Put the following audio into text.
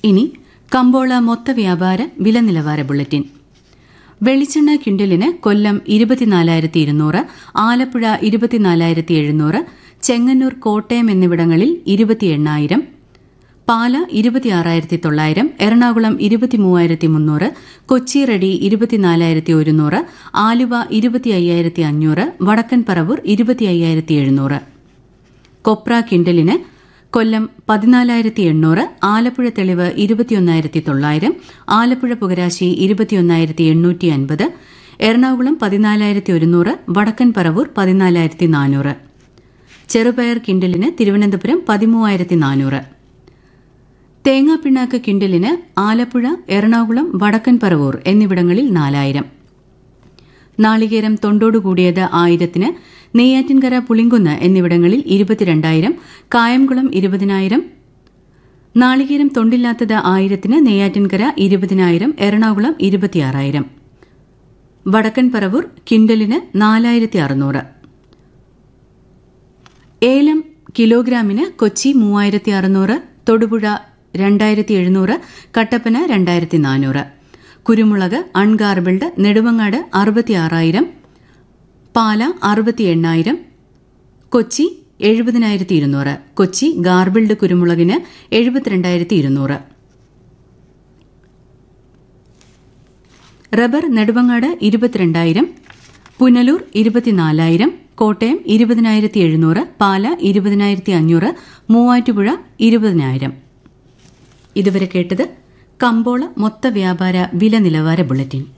ഇനി കമ്പോള മൊത്ത വ്യാപാര വില നിലവാര ബുള്ളറ്റിൻ വെളിച്ചെണ്ണ ക്വിന്റലിന് കൊല്ലം ഇരുപത്തിനാലായിരത്തി ഇരുന്നൂറ് ആലപ്പുഴ ഇരുപത്തിനാലായിരത്തി എഴുന്നൂറ് ചെങ്ങന്നൂർ കോട്ടയം എന്നിവിടങ്ങളിൽ ഇരുപത്തി എണ്ണായിരം പാല ഇരുപത്തിയാറായിരത്തി തൊള്ളായിരം എറണാകുളം ഇരുപത്തിമൂവായിരത്തി മുന്നൂറ് കൊച്ചി റെഡി ഇരുപത്തിനാലായിരത്തി ഒരുന്നൂറ് ആലുവ ഇരുപത്തി അയ്യായിരത്തി അഞ്ഞൂറ് വടക്കൻ പറവൂർ ഇരുപത്തി അയ്യായിരത്തി എഴുന്നൂറ് കൊപ്ര കിൻഡലിന് കൊല്ലം പതിനാലായിരത്തി എണ്ണൂറ് ആലപ്പുഴ തെളിവ് ഇരുപത്തിയൊന്നായിരത്തി തൊള്ളായിരം ആലപ്പുഴ പുകരാശി ഇരുപത്തിയൊന്നായിരത്തി എണ്ണൂറ്റി അൻപത് എറണാകുളം പതിനാലായിരത്തി ഒരുന്നൂറ് വടക്കൻ പറവൂർ പതിനാലായിരത്തി നാനൂറ് ചെറുപയർ കിൻഡലിന് തിരുവനന്തപുരം പതിമൂവായിരത്തി നാനൂറ് തേങ്ങാപ്പിണ്ണാക്ക് കിൻഡലിന് ആലപ്പുഴ എറണാകുളം വടക്കൻ പറവൂർ എന്നിവിടങ്ങളിൽ നാലായിരം നാളികേരം തൊണ്ടോടുകൂടിയത് ആയിരത്തിന് നെയ്യാറ്റിൻകര പുളിങ്കുന്ന് എന്നിവിടങ്ങളിൽ ഇരുപത്തിരണ്ടായിരം കായംകുളം ഇരുപതിനായിരം നാളികേരം തൊണ്ടില്ലാത്തത് ആയിരത്തിന് നെയ്യാറ്റിൻകര ഇരുപതിനായിരം എറണാകുളം ഇരുപത്തിയാറായിരം വടക്കൻ പറവൂർ കിൻഡലിന് നാലായിരത്തി അറുന്നൂറ് ഏലം കിലോഗ്രാമിന് കൊച്ചി മൂവായിരത്തി അറുന്നൂറ് തൊടുപുഴ രണ്ടായിരത്തി എഴുന്നൂറ് കട്ടപ്പന രണ്ടായിരത്തി നാനൂറ് കുരുമുളക് അൺഗാർബിൾഡ് നെടുവങ്ങാട് അറുപത്തിയാറായിരം പാല അറുപത്തി എണ്ണായിരം കൊച്ചി എഴുപതിനായിരത്തി ഇരുന്നൂറ് കൊച്ചി ഗാർബിൾഡ് കുരുമുളകിന് എഴുപത്തിരണ്ടായിരത്തി ഇരുന്നൂറ് റബ്ബർ നെടുവങ്ങാട് ഇരുപത്തിരണ്ടായിരം പുനലൂർ ഇരുപത്തിനാലായിരം കോട്ടയം ഇരുപതിനായിരത്തി എഴുന്നൂറ് പാല ഇരുപതിനായിരത്തി അഞ്ഞൂറ് മൂവാറ്റുപുഴ ഇരുപതിനായിരം ഇതുവരെ കേട്ടത് കമ്പോള മൊത്ത വ്യാപാര വില നിലവാര ബുള്ളറ്റിൻ